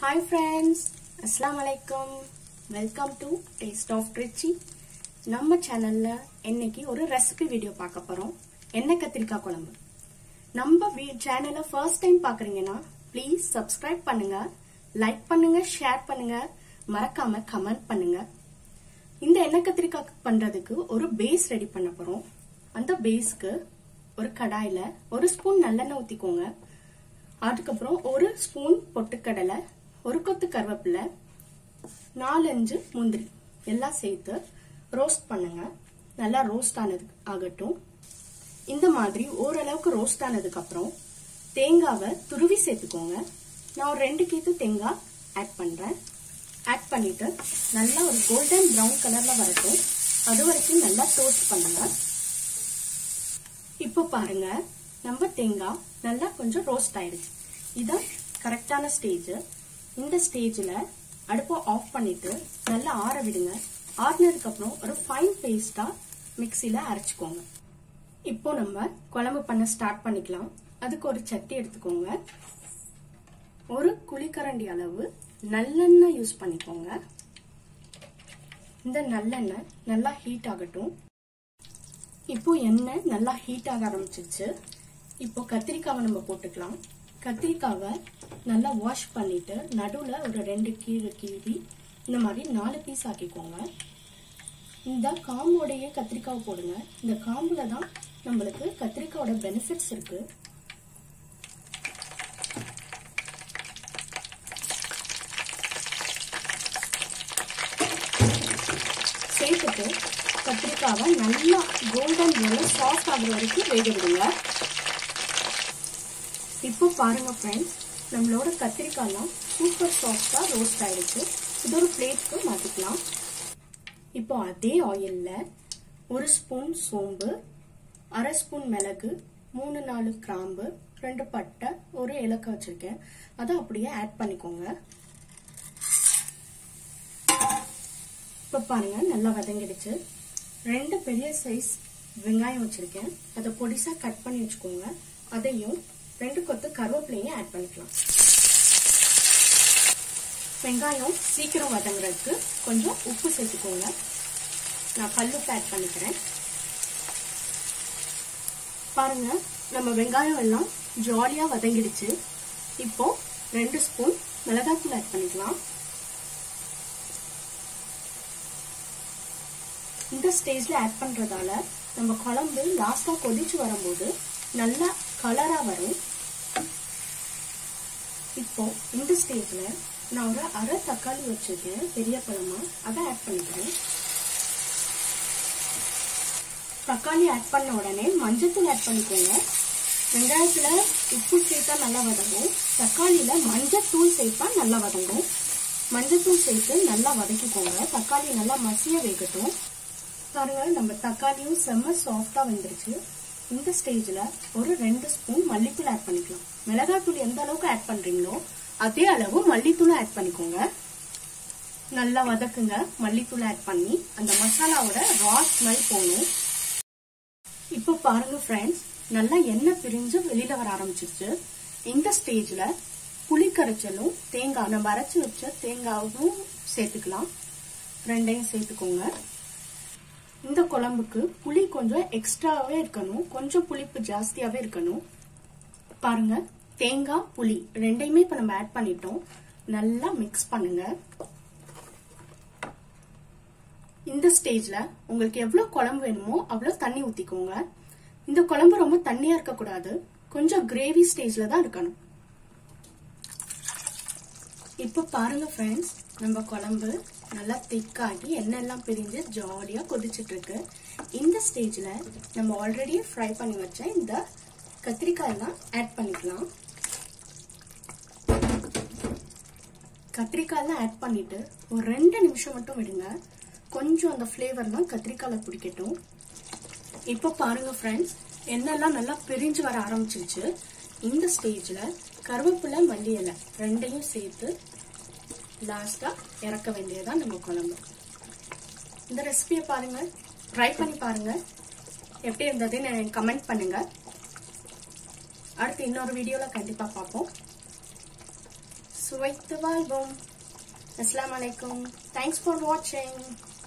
hi friends அஸ்லாம் வலைக்கம் welcome to taste of Trichy நம்ம சேனல்ல இன்னைக்கு ஒரு ரெசிபி வீடியோ பார்க்க போறோம் எண்ணெய் கத்திரிக்காய் குழம்பு நம்ம சேனலை ஃபர்ஸ்ட் டைம் பாக்குறீங்கன்னா ப்ளீஸ் சப்ஸ்கிரைப் பண்ணுங்க லைக் பண்ணுங்க ஷேர் பண்ணுங்க மறக்காம கமெண்ட் பண்ணுங்க இந்த எண்ணெய் கத்திரிக்காய் பண்றதுக்கு ஒரு பேஸ் ரெடி பண்ண போறோம் அந்த பேஸ்க்கு ஒரு கடாயில ஒரு ஸ்பூன் நல்லெண்ணெய் ஊத்திக்கோங்க அதுக்கப்புறம் ஒரு ஸ்பூன் பொட்டுக்கடலை ஒரு கொத்து கருவேப்பிலை நாலஞ்சு முந்திரி எல்லாம் சேர்த்து ரோஸ்ட் பண்ணுங்க நல்லா ரோஸ்ட் ஆனது ஆகட்டும் இந்த மாதிரி ஓரளவுக்கு ரோஸ்ட் ஆனதுக்கு அப்புறம் தேங்காவை துருவி சேர்த்துக்கோங்க நான் ஒரு ரெண்டு கீத்து தேங்காய் ஆட் பண்றேன் ஆட் பண்ணிட்டு நல்லா ஒரு கோல்டன் ப்ரௌன் கலர்ல வரட்டும் அது வரைக்கும் நல்லா டோஸ்ட் பண்ணுங்க இப்போ பாருங்க நம்ம தேங்காய் நல்லா கொஞ்சம் ரோஸ்ட் ஆயிடுச்சு இதான் கரெக்டான ஸ்டேஜ் இந்த ஸ்டேஜ்ல அடுப்பை ஆஃப் பண்ணிட்டு நல்லா ஆற விடுங்க ஆறினதுக்கு அப்புறம் ஒரு ஃபைன் பேஸ்டா மிக்சில அரைச்சுக்கோங்க இப்போ நம்ம குழம்பு பண்ண ஸ்டார்ட் பண்ணிக்கலாம் அதுக்கு ஒரு சட்டி எடுத்துக்கோங்க ஒரு குழிக்கரண்டி அளவு நல்லெண்ணெய் யூஸ் பண்ணிக்கோங்க இந்த நல்லெண்ணெய் நல்லா ஹீட் ஆகட்டும் இப்போ எண்ணெய் நல்லா ஹீட் ஆக ஆரம்பிச்சிருச்சு இப்போ கத்திரிக்காவை நம்ம போட்டுக்கலாம் கத்திரிக்காவை நல்லா வாஷ் பண்ணிட்டு நடுவில் ஒரு ரெண்டு கீழே கீவி இந்த மாதிரி நாலு பீஸ் ஆக்கிக்கோங்க இந்த காம்போடைய கத்திரிக்காவை போடுங்க இந்த காம்புல தான் நம்மளுக்கு கத்திரிக்காவோட பெனிஃபிட்ஸ் இருக்கு சேர்த்துட்டு கத்திரிக்காவை நல்லா கோல்டன் ப்ரௌன்ல சாஃப்ட் ஆகுற வரைக்கும் வேக விடுங்க இப்போ பாருங்க ஃப்ரெண்ட்ஸ் நம்மளோட கத்திரிக்காய்லாம் சூப்பர் சாஃப்டா ரோஸ்ட் ஆயிடுச்சு இது ஒரு பிளேட்க்கு மாத்திக்கலாம் இப்போ அதே ஆயில்ல ஒரு ஸ்பூன் சோம்பு அரை ஸ்பூன் மிளகு மூணு நாலு கிராம்பு ரெண்டு பட்டை ஒரு ஏலக்காய் வச்சிருக்கேன் அதை அப்படியே ஆட் பண்ணிக்கோங்க இப்போ பாருங்க நல்லா வதங்கிடுச்சு ரெண்டு பெரிய சைஸ் வெங்காயம் வச்சிருக்கேன் அதை பொடிசா கட் பண்ணி வச்சுக்கோங்க அதையும் ரெண்டு கொத்து கருவேப்பிலையும் ஆட் பண்ணிக்கலாம் வெங்காயம் சீக்கிரம் வதங்குறதுக்கு கொஞ்சம் உப்பு சேர்த்துக்கோங்க நான் கல்லுப்பு ஆட் பண்ணிக்கிறேன் பாருங்க நம்ம வெங்காயம் எல்லாம் ஜாலியா வதங்கிடுச்சு இப்போ ரெண்டு ஸ்பூன் மிளகாத்தூள் ஆட் பண்ணிக்கலாம் இந்த ஸ்டேஜ்ல ஆட் பண்றதால நம்ம குழம்பு லாஸ்டா கொதிச்சு வரும்போது நல்லா கலரா வரும் இப்போ இந்த ஸ்டேஜ்ல நான் ஒரு அரை தக்காளி வச்சிருக்கேன் பெரிய பழமா அதை ஆட் பண்ணிக்கிறேன் தக்காளி ஆட் பண்ண உடனே மஞ்சத்தூள் ஆட் பண்ணிக்கோங்க வெங்காயத்துல உப்பு சேர்த்தா நல்லா வதங்கும் தக்காளியில மஞ்சத்தூள் சேர்த்தா நல்லா வதங்கும் மஞ்சத்தூள் சேர்த்து நல்லா வதக்கிக்கோங்க தக்காளி நல்லா மசிய வேகட்டும் பாருங்க நம்ம தக்காளியும் செம்ம சாஃப்டா வந்துருச்சு இந்த ஸ்டேஜ்ல ஒரு ரெண்டு ஸ்பூன் மல்லித்தூள் ஆட் பண்ணிக்கலாம் மிளகாத்தூள் எந்த அளவுக்கு ஆட் பண்றீங்களோ அதே அளவு மல்லித்தூளும் ஆட் பண்ணிக்கோங்க நல்லா வதக்குங்க மல்லித்தூள் ஆட் பண்ணி அந்த மசாலாவோட ரா ஸ்மெல் போகணும் இப்போ பாருங்க ஃப்ரெண்ட்ஸ் நல்லா எண்ணெய் பிரிஞ்சு வெளியில வர ஆரம்பிச்சிருச்சு இந்த ஸ்டேஜ்ல புளி கரைச்சலும் தேங்காய் நம்ம அரைச்சு வச்ச தேங்காவும் சேர்த்துக்கலாம் ரெண்டையும் சேர்த்துக்கோங்க இந்த குழம்புக்கு புளி கொஞ்சம் எக்ஸ்ட்ராவே இருக்கணும் கொஞ்சம் புளிப்பு ஜாஸ்தியாவே இருக்கணும் பாருங்க தேங்காய் புளி ரெண்டையுமே இப்ப நம்ம ஆட் பண்ணிட்டோம் நல்லா மிக்ஸ் பண்ணுங்க இந்த ஸ்டேஜ்ல உங்களுக்கு எவ்வளவு குழம்பு வேணுமோ அவ்வளவு தண்ணி ஊத்திக்கோங்க இந்த குழம்பு ரொம்ப தண்ணியா இருக்க கூடாது கொஞ்சம் கிரேவி ஸ்டேஜ்ல தான் இருக்கணும் இப்ப பாருங்க ஃப்ரெண்ட்ஸ் நம்ம குழம்பு நல்லா திக்காகி எண்ணெய் எல்லாம் பிரிஞ்சு ஜாலியா கொதிச்சுட்டு இருக்கு இந்த ஸ்டேஜ்ல நம்ம ஆல்ரெடி ஃப்ரை பண்ணி வச்ச இந்த கத்திரிக்காய் எல்லாம் ஆட் பண்ணிக்கலாம் கத்திரிக்காய் எல்லாம் ஆட் பண்ணிட்டு ஒரு ரெண்டு நிமிஷம் மட்டும் விடுங்க கொஞ்சம் அந்த ஃப்ளேவர்லாம் கத்திரிக்காயில பிடிக்கட்டும் இப்போ பாருங்க ஃப்ரெண்ட்ஸ் எண்ணெய்லாம் நல்லா பிரிஞ்சு வர ஆரம்பிச்சிருச்சு இந்த ஸ்டேஜ்ல கருவேப்பிலை மல்லி இலை ரெண்டையும் சேர்த்து லாஸ்டா இறக்க வேண்டியதான் நம்ம குழம்பு இந்த ரெசிபியை பாருங்க ட்ரை பண்ணி பாருங்க எப்படி இருந்ததுன்னு கமெண்ட் பண்ணுங்க அடுத்து இன்னொரு வீடியோல கண்டிப்பா பார்ப்போம் சுவைத்து வாழ்வோம் அஸ்லாம் வலைக்கும் தேங்க்ஸ் ஃபார் வாட்சிங்